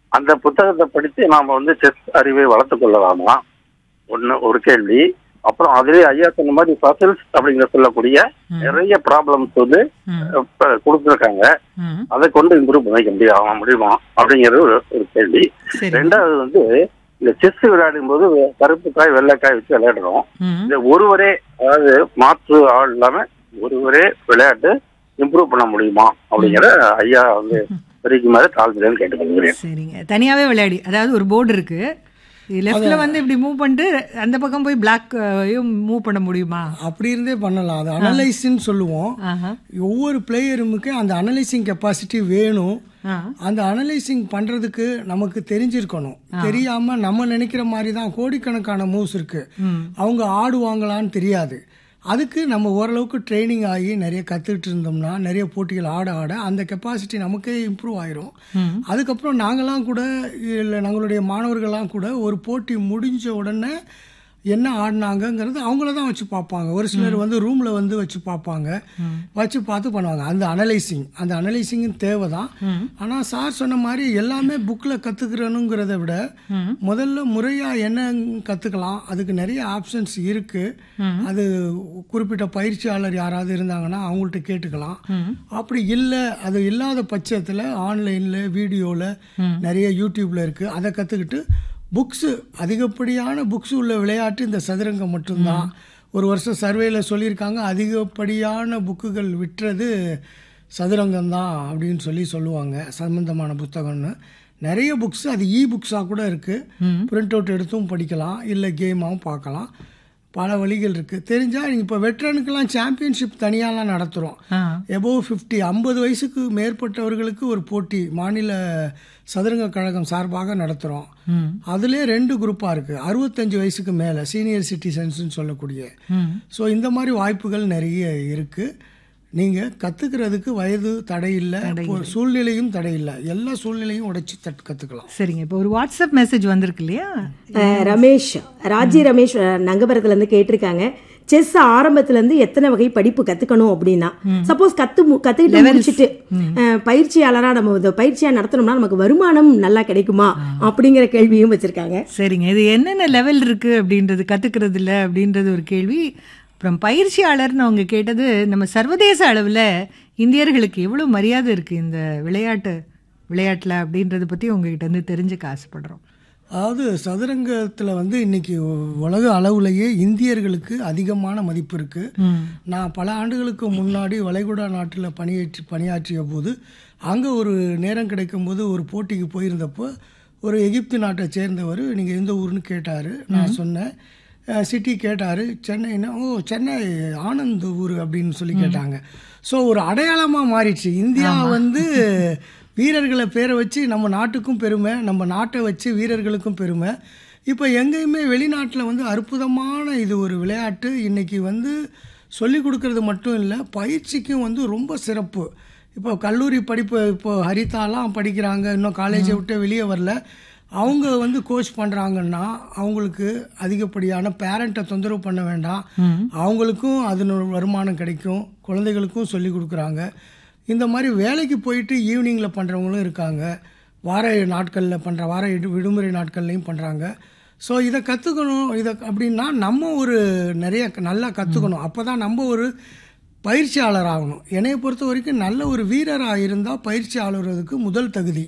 அந்த புத்தகத்தை படித்து நாம வந்து செஸ் அறிவை வளர்த்துக் கொள்ளலாமா ஒண்ணு ஒரு கேள்வி அப்புறம் அதுலயே ஐயா சொன்ன மாதிரி பசில்ஸ் அப்படிங்கிற சொல்லக்கூடிய ம். நிறைய ப்ராப்ளம்ஸ் வந்து ம், இப்ப கொடுத்துருக்காங்க ம். அதை கொண்டு இம்ப்ரூவ் பண்ணிக்க முடியுமா முடியுமா அப்படிங்கிறது ஒரு ஒரு கேள்வி சரி ரெண்டாவது வந்து இந்த செஸ் விளையாடும் போது கருப்பு காய் வெள்ளைக்காய் வச்சு விளையாடுறோம் ம். இந்த ஒருவரே அதாவது மாற்று ஆள் இல்லாம ஒருவரே விளையாட்டு இம்ப்ரூவ் பண்ண முடியுமா அப்படிங்கிற ஐயா வந்து தெரிவிக்குமாறு தாழ்த்துலேன்னு கேட்டுக்கொள்கிறேன் சரிங்க தனியாவே விளையாடி அதாவது ஒரு போர்டு இருக்கு லெஃப்ட்ல வந்து இப்படி மூவ் பண்ணிட்டு அந்த பக்கம் போய் பிளாக் மூவ் பண்ண முடியுமா அப்படி இருந்தே பண்ணலாம் அது அனலைஸ்ன்னு சொல்லுவோம் ஆஹா. ஒவ்வொரு பிளேயருமுக்கு அந்த அனலைசிங் கெப்பாசிட்டி வேணும் ஆ. அந்த அனலைசிங் பண்றதுக்கு நமக்கு தெரிஞ்சிருக்கணும் தெரியாம நம்ம நினைக்கிற மாதிரி தான் கோடிக்கணக்கான மூவ்ஸ் இருக்கு ம். அவங்க ஆடுவாங்களான்னு தெரியாது அதுக்கு நம்ம ஓரளவுக்கு ட்ரைனிங் ஆகி நிறைய கற்றுக்கிட்டு இருந்தோம்னா நிறைய போட்டிகள் ஆட ஆட அந்த கெப்பாசிட்டி நமக்கே இம்ப்ரூவ் ஆயிரும் அதுக்கப்புறம் நாங்களாம் கூட இல்லை நம்மளுடைய மாணவர்கள்லாம் கூட ஒரு போட்டி முடிஞ்ச உடனே என்ன ஆடினாங்கங்கிறது அவங்கள தான் வச்சு பார்ப்பாங்க ஒரு சிலர் வந்து ரூமில் வந்து வச்சு பார்ப்பாங்க வச்சு பார்த்து பண்ணுவாங்க அந்த அனலைசிங் அந்த அனலைசிங் தேவை தான் ஆனால் சார் சொன்ன மாதிரி எல்லாமே புக்கில் கற்றுக்கிறனுங்கிறத விட முதல்ல முறையாக என்ன கற்றுக்கலாம் அதுக்கு நிறைய ஆப்ஷன்ஸ் இருக்குது அது குறிப்பிட்ட பயிற்சியாளர் யாராவது இருந்தாங்கன்னா அவங்கள்ட்ட கேட்டுக்கலாம் அப்படி இல்லை அது இல்லாத பட்சத்தில் ஆன்லைனில் வீடியோவில் நிறைய யூடியூப்பில் இருக்குது அதை கற்றுக்கிட்டு புக்ஸு அதிகப்படியான புக்ஸ் உள்ள விளையாட்டு இந்த சதுரங்கம் மட்டும்தான் ஒரு வருஷம் சர்வேல சொல்லியிருக்காங்க அதிகப்படியான புக்குகள் விற்றது சதுரங்கம் தான் அப்படின்னு சொல்லி சொல்லுவாங்க சம்பந்தமான புத்தகம்னு நிறைய புக்ஸ் அது இ புக்ஸாக கூட இருக்குது பிரிண்ட் அவுட் எடுத்தும் படிக்கலாம் இல்லை கேமாகவும் பார்க்கலாம் பல வழிகள் இருக்குது தெரிஞ்சால் நீங்கள் இப்போ வெட்ரனுக்கெல்லாம் சாம்பியன்ஷிப் தனியாலாம் நடத்துகிறோம் ஆ. எபோவ் ஃபிஃப்டி ஐம்பது வயசுக்கு மேற்பட்டவர்களுக்கு ஒரு போட்டி மாநில சதுரங்க கழகம் சார்பாக நடத்துகிறோம் ம். அதுலேயே ரெண்டு குரூப்பாக இருக்குது அறுபத்தஞ்சு வயசுக்கு மேலே சீனியர் சிட்டிசன்ஸ்னு சொல்லக்கூடிய ம். ஸோ இந்த மாதிரி வாய்ப்புகள் நிறைய இருக்குது நீங்கள் கற்றுக்கிறதுக்கு வயது தடை இல்லை சூழ்நிலையும் தடை இல்லை எல்லா சூழ்நிலையும் உடைச்சி தட் கற்றுக்கலாம் சரிங்க இப்போ ஒரு வாட்ஸ்அப் மெசேஜ் வந்திருக்கு இல்லையா அஹ், ரமேஷ் ராஜி ரமேஷ் அஹ், நங்கபுரத்துல இருந்து கேட்டிருக்காங்க செஸ் ஆரம்பத்துல இருந்து எத்தனை வகை படிப்பு கத்துக்கணும் அப்படின்னா சப்போஸ் கத்து மு- கத்துக்கிட்டு முடிச்சிட்டு அஹ், பயிற்சியாளரா நம்ம இந்த பயிற்சியா நடத்தணும்னா நமக்கு வருமானம் நல்லா கிடைக்குமா அப்படிங்கிற கேள்வியும் வச்சிருக்காங்க சரிங்க இது என்னென்ன லெவல் இருக்கு அப்படின்றது கத்துக்கிறது இல்ல அப்படின்றது ஒரு கேள்வி அப்புறம் பயிற்சியாளர்னு அவங்க கேட்டது நம்ம சர்வதேச அளவில் இந்தியர்களுக்கு எவ்வளோ மரியாதை இருக்கு இந்த விளையாட்டு விளையாட்டில் அப்படின்றத பற்றி உங்ககிட்ட இருந்து தெரிஞ்சுக்க ஆசைப்படுறோம் அதாவது சதுரங்கத்தில் வந்து இன்னைக்கு உலக அளவுலேயே இந்தியர்களுக்கு அதிகமான மதிப்பு இருக்குது நான் பல ஆண்டுகளுக்கு முன்னாடி வளைகுடா நாட்டில் பணியாற்றி பணியாற்றிய போது அங்கே ஒரு நேரம் கிடைக்கும்போது ஒரு போட்டிக்கு போயிருந்தப்போ ஒரு எகிப்து நாட்டை சேர்ந்தவர் நீங்கள் எந்த ஊருன்னு கேட்டார் நான் சொன்னேன் சிட்டி கேட்டார் சென்னைன்னா ஓ சென்னை ஆனந்த் ஊர் அப்படின்னு சொல்லி கேட்டாங்க ஸோ ஒரு அடையாளமாக மாறிடுச்சு இந்தியா வந்து வீரர்களை பேரை வச்சு நம்ம நாட்டுக்கும் பெருமை நம்ம நாட்டை வச்சு வீரர்களுக்கும் பெருமை இப்போ எங்கேயுமே வெளிநாட்டில் வந்து அற்புதமான இது ஒரு விளையாட்டு இன்னைக்கு வந்து சொல்லிக் கொடுக்கறது மட்டும் இல்லை பயிற்சிக்கும் வந்து ரொம்ப சிறப்பு இப்போ கல்லூரி படிப்பு இப்போ ஹரிதாலாம் படிக்கிறாங்க இன்னும் காலேஜை விட்டு வெளியே வரல அவங்க வந்து கோச் பண்ணுறாங்கன்னா அவங்களுக்கு அதிகப்படியான பேரண்ட்டை தொந்தரவு பண்ண வேண்டாம் அவங்களுக்கும் அதனோட வருமானம் கிடைக்கும் குழந்தைகளுக்கும் சொல்லி கொடுக்குறாங்க இந்த மாதிரி வேலைக்கு போயிட்டு ஈவினிங்கில் பண்ணுறவங்களும் இருக்காங்க வார நாட்களில் பண்ணுற வார இடு- விடுமுறை நாட்கள்லையும் பண்ணுறாங்க ஸோ இதை கற்றுக்கணும் இதை அப்படின்னா நம்ம ஒரு நிறைய க- நல்லா கற்றுக்கணும் அப்போ தான் நம்ம ஒரு பயிற்சியாளர் ஆகணும் என்னைய பொறுத்த வரைக்கும் நல்ல ஒரு வீரராக இருந்தால் பயிற்சியாளருக்கு முதல் தகுதி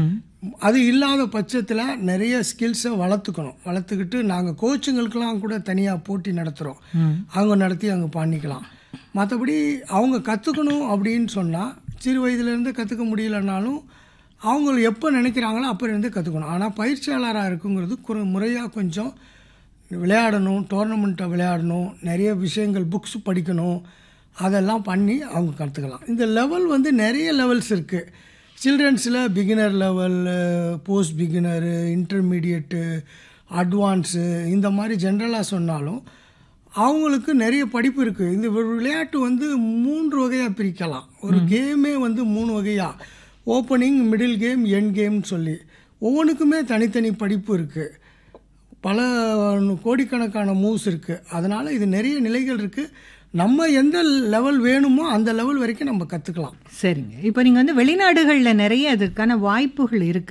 அது இல்லாத பட்சத்தில் நிறைய ஸ்கில்ஸை வளர்த்துக்கணும் வளர்த்துக்கிட்டு நாங்கள் கோச்சுங்களுக்கெல்லாம் கூட தனியாக போட்டி நடத்துகிறோம் அவங்க நடத்தி அங்கே பண்ணிக்கலாம் மற்றபடி அவங்க கற்றுக்கணும் அப்படின்னு சொன்னால் சிறு வயதுலேருந்து கற்றுக்க முடியலனாலும் அவங்க எப்போ நினைக்கிறாங்களோ அப்போ இருந்து கற்றுக்கணும் ஆனால் பயிற்சியாளராக இருக்குங்கிறது குறு முறையாக கொஞ்சம் விளையாடணும் டோர்னமெண்ட்டை விளையாடணும் நிறைய விஷயங்கள் புக்ஸ் படிக்கணும் அதெல்லாம் பண்ணி அவங்க கற்றுக்கலாம் இந்த லெவல் வந்து நிறைய லெவல்ஸ் இருக்குது சில்ட்ரன்ஸில் beginner level post beginner intermediate advance இந்த மாதிரி ஜென்ரலாக சொன்னாலும் அவங்களுக்கு நிறைய படிப்பு இருக்குது இந்த ஒரு விளையாட்டு வந்து மூன்று வகையாக பிரிக்கலாம் ஒரு கேமே வந்து மூணு வகையாக ஓப்பனிங் மிடில் கேம் எண்ட் கேம்னு சொல்லி ஒவ்வொன்றுக்குமே தனித்தனி படிப்பு இருக்குது பல கோடிக்கணக்கான மூவ்ஸ் இருக்குது அதனால் இது நிறைய நிலைகள் இருக்குது நம்ம எந்த லெவல் வேணுமோ அந்த லெவல் வரைக்கும் நம்ம கற்றுக்கலாம் சரிங்க இப்போ நீங்கள் வந்து வெளிநாடுகளில் நிறைய அதுக்கான வாய்ப்புகள் இருக்கு